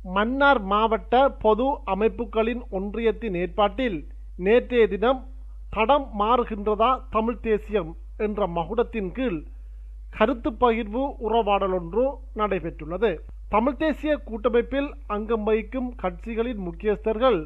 மன்னார் மாவட்ட பொது அமைப்புகளின் ஒன்றியத்தின் ஏற்பாட்டில் நேற்றைய தினம் தடம் மாறுகின்றதா தமிழ் தேசியம் என்ற மகுடத்தின் கீழ் கருத்து பகிர்வு உறவாடல் ஒன்று நடைபெற்றுள்ளது தமிழ் தேசிய கூட்டமைப்பில் அங்கம் வகிக்கும் கட்சிகளின் முக்கியஸ்தர்கள்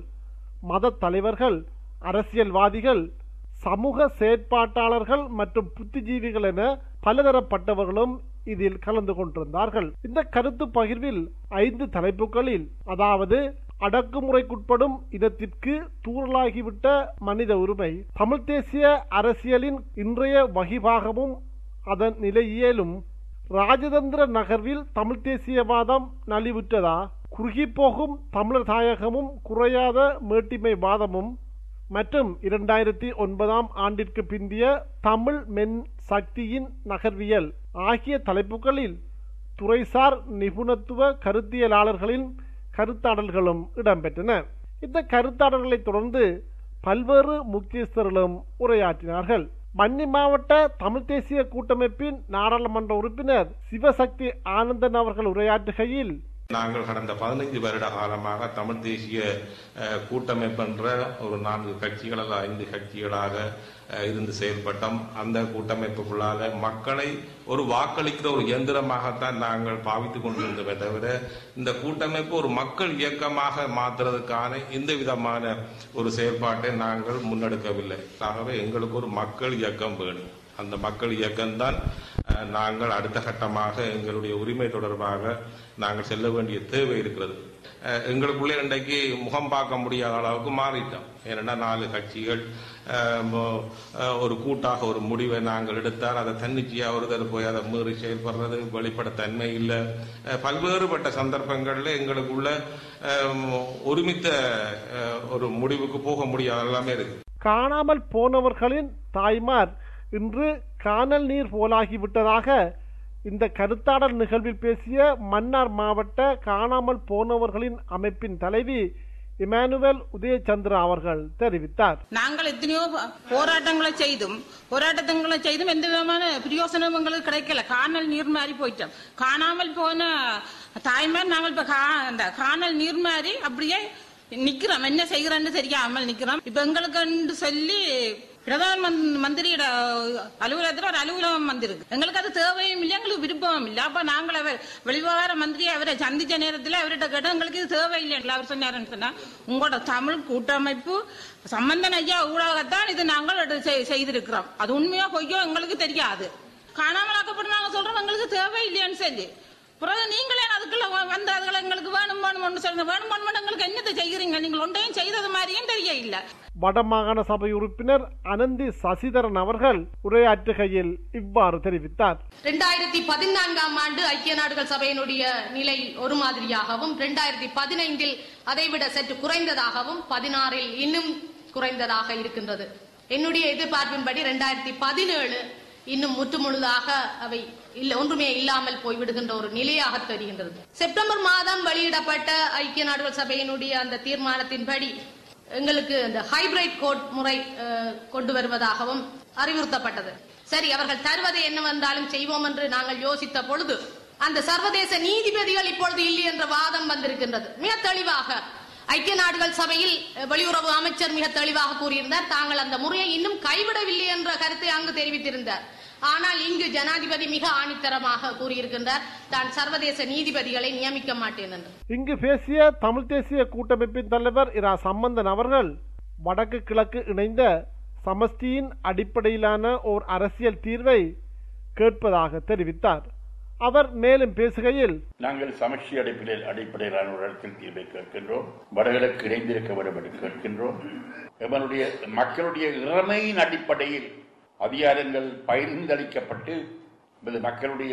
மத தலைவர்கள் அரசியல்வாதிகள் சமூக செயற்பாட்டாளர்கள் மற்றும் புத்திஜீவிகள் என பலதரப்பட்டவர்களும் இதில் கலந்து கொண்டிருந்தார்கள் இந்த கருத்து பகிர்வில் ஐந்து தலைப்புகளில் அதாவது அடக்குமுறைக்குட்படும் இனத்திற்கு தூரலாகிவிட்ட மனித உரிமை தமிழ் தேசிய அரசியலின் இன்றைய வகிபாகமும் அதன் நிலையியலும் ராஜதந்திர நகர்வில் தமிழ் தேசியவாதம் நலிவுற்றதா குறுகிப்போகும் தமிழர் தாயகமும் குறையாத மேட்டிமை வாதமும் மற்றும் இரண்டாயிரத்தி ஒன்பதாம் ஆண்டிற்கு பிந்திய தமிழ் மென் சக்தியின் நகர்வியல் ஆகிய தலைப்புகளில் துறைசார் நிபுணத்துவ கருத்தியலாளர்களின் கருத்தாடல்களும் இடம்பெற்றன இந்த கருத்தாடல்களைத் தொடர்ந்து பல்வேறு முக்கியஸ்தர்களும் உரையாற்றினார்கள் மன்னி மாவட்ட தமிழ் தேசிய கூட்டமைப்பின் நாடாளுமன்ற உறுப்பினர் சிவசக்தி ஆனந்தன் அவர்கள் உரையாற்றுகையில் நாங்கள் கடந்த பதினைந்து வருட காலமாக தமிழ் தேசிய அஹ், கூட்டமைப்பு என்ற ஒரு நான்கு கட்சிகள் அல்லது ஐந்து கட்சிகளாக அஹ், இருந்து செயல்பட்டோம் அந்த கூட்டமைப்புக்குள்ளாக மக்களை ஒரு வாக்களிக்கிற ஒரு இயந்திரமாகத்தான் நாங்கள் பாவித்துக் கொண்டிருந்தோமே தவிர இந்த கூட்டமைப்பு ஒரு மக்கள் இயக்கமாக மாற்றுறதுக்கான எந்த விதமான ஒரு செயல்பாட்டை நாங்கள் முன்னெடுக்கவில்லை ஆகவே எங்களுக்கு ஒரு மக்கள் இயக்கம் வேணும் அந்த மக்கள் இயக்கம்தான் அஹ், நாங்கள் அடுத்த கட்டமாக எங்களுடைய உரிமை தொடர்பாக நாங்கள் செல்ல வேண்டிய தேவை இருக்கிறது அஹ், எங்களுக்குள்ளே இன்றைக்கு முகம் பார்க்க முடியாத அளவுக்கு மாறிட்டோம் ஏன்னா நாலு கட்சிகள் அஹ், மோ- அஹ், ஒரு கூட்டாக ஒரு முடிவை நாங்கள் எடுத்தால் அதை தன்னிச்சையாக ஒருத்தர் போய் அதை மீறி செயல்படுறது வெளிப்பட தன்மை இல்லை அஹ், பல்வேறுபட்ட சந்தர்ப்பங்களில் எங்களுக்குள்ள அஹ், ஒருமித்த அஹ், ஒரு முடிவுக்கு போக முடியாத எல்லாமே இருக்கு காணாமல் போனவர்களின் தாய்மார் இன்று காணல் நீர் போலாகிவிட்டதாக இந்த கருத்தாடல் நிகழ்வில் பேசிய மன்னார் மாவட்ட காணாமல் போனவர்களின் அமைப்பின் தலைவி இமானுவேல் உதயச்சந்திரா அவர்கள் தெரிவித்தார் நாங்கள் எத்தனையோ ப- போராட்டங்களை செய்தும் போராட்டங்களை செய்தும் எந்த விதமான பிரயோசனம் எங்களுக்கு கிடைக்கல காணல் நீர் மாறி போயிட்டோம் காணாமல் போன தாய்மார் நாங்கள் இப்ப கா- அந்த காணல் நீர் மாறி அப்படியே நிக்கிறோம் என்ன செய்கிறோன்னு தெரியாமல் நிக்கிறோம் இப்ப எங்களுக்கு சொல்லி பிரதம மந்த்- மந்திரியோட அலுவலகத்துல ஒரு அலுவலகம் வந்திருக்கு எங்களுக்கு அது தேவையும் இல்லை எங்களுக்கு விருப்பமும் இல்லை அப்ப நாங்கள் அவர் வெளிவிவகார மந்திரி அவரை சந்திச்ச நேரத்தில் அவர்கிட்ட கேட்டோம் எங்களுக்கு இது தேவையில்லை அவர் சொன்னாருன்னு சொன்னா உங்களோட தமிழ் கூட்டமைப்பு சம்பந்தன் ஐயா ஊடாகத்தான் இது நாங்கள் எடு- செய்- செய்திருக்கிறோம் அது உண்மையா பொய்யோ எங்களுக்கு தெரியாது காணாமலாக்கப்பட்டு நாங்க சொல்றோம் எங்களுக்கு தேவையில்லைன்னு சொல்லி பிறகு நீங்களே அதுக்குள்ள வ- வந்து அதுகளை எங்களுக்கு வேணும் வேணும் சொல்லுங்க வேணும் வேணும் எங்களுக்கு என்னத்தை செய்கிறீங்க நீங்கள் ஒன்றையும் செய்தது மாதிரியும் தெரிய இல்லை வடமாகாண சபை உறுப்பினர் அனந்தி சசிதரன் அவர்கள் உரையாற்றுகையில் இவ்வாறு தெரிவித்தார் ரெண்டாயிரத்தி பதினான்காம் ஆண்டு ஐக்கிய நாடுகள் சபையினுடைய நிலை ஒரு மாதிரியாகவும் ரெண்டாயிரத்தி பதினைந்தில் அதைவிட சற்று குறைந்ததாகவும் பதினாறில் இன்னும் குறைந்ததாக இருக்கின்றது என்னுடைய எதிர்பார்ப்பின்படி ரெண்டாயிரத்தி பதினேழு இன்னும் முற்றுமுழுதாக அவை இல்ல ஒன்றுமே இல்லாமல் போய்விடுகின்ற ஒரு நிலையாக தெரிகின்றது செப்டம்பர் மாதம் வெளியிடப்பட்ட ஐக்கிய நாடுகள் சபையினுடைய அந்த தீர்மானத்தின்படி எங்களுக்கு அந்த ஹைபிரிட் கோட் முறை அஹ், கொண்டு வருவதாகவும் அறிவுறுத்தப்பட்டது சரி அவர்கள் தருவதை என்னவென்றாலும் செய்வோம் என்று நாங்கள் யோசித்த பொழுது அந்த சர்வதேச நீதிபதிகள் இப்பொழுது இல்லை என்ற வாதம் வந்திருக்கின்றது மிக தெளிவாக ஐக்கிய நாடுகள் சபையில் அஹ், வெளியுறவு அமைச்சர் மிக தெளிவாக கூறியிருந்தார் தாங்கள் அந்த முறையை இன்னும் கைவிடவில்லை என்ற கருத்தை அங்கு தெரிவித்திருந்தார் ஆனால் இங்கு ஜனாதிபதி மிக ஆணித்தரமாக கூறியிருக்கின்றார் தான் சர்வதேச நீதிபதிகளை நியமிக்க மாட்டேன் என்று இங்கு பேசிய தமிழ் தேசிய கூட்டமைப்பின் தலைவர் இரா சம்பந்தன் அவர்கள் வடக்கு கிழக்கு இணைந்த சமஷ்டியின் அடிப்படையிலான ஓர் அரசியல் தீர்வை கேட்பதாக தெரிவித்தார் அவர் மேலும் பேசுகையில் நாங்கள் சமஷ்டி அடிப்படையில் அடிப்படையிலான ஒரு அரசியல் தீர்வை கேட்கின்றோம் வடகிழக்கு இணைந்திருக்க வேண்டும் என்று கேட்கின்றோம் எவனுடைய மக்களுடைய இறமையின் அடிப்படையில் அதிகாரங்கள் பகிர்ந்தளிக்கப்பட்டு இது மக்களுடைய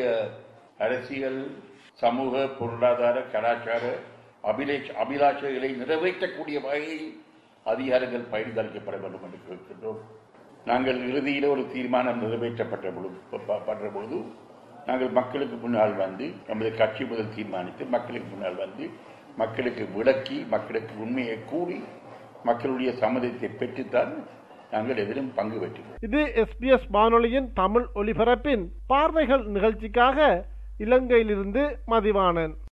அரசியல் சமூக பொருளாதார கலாச்சார அபிலேஷ் அபிலாஷைகளை நிறைவேற்றக்கூடிய வகையில் அதிகாரங்கள் பகிர்ந்தளிக்கப்பட வேண்டும் என்று கேட்கின்றோம் நாங்கள் இறுதியில் ஒரு தீர்மானம் நிறைவேற்றப்பட்ட பொழுது ப- படுற பொழுது நாங்கள் மக்களுக்கு முன்னால் வந்து நமது கட்சி முதல் தீர்மானித்து மக்களுக்கு முன்னால் வந்து மக்களுக்கு விளக்கி மக்களுக்கு உண்மையை கூறி மக்களுடைய சம்மதத்தை பெற்றுத்தான் நாங்கள் எதிலும் பங்கு பெற்றுள்ளோம் இது எஸ்பிஎஸ் வானொலியின் தமிழ் ஒலிபரப்பின் பார்வைகள் நிகழ்ச்சிக்காக இலங்கையிலிருந்து மதிவாணன்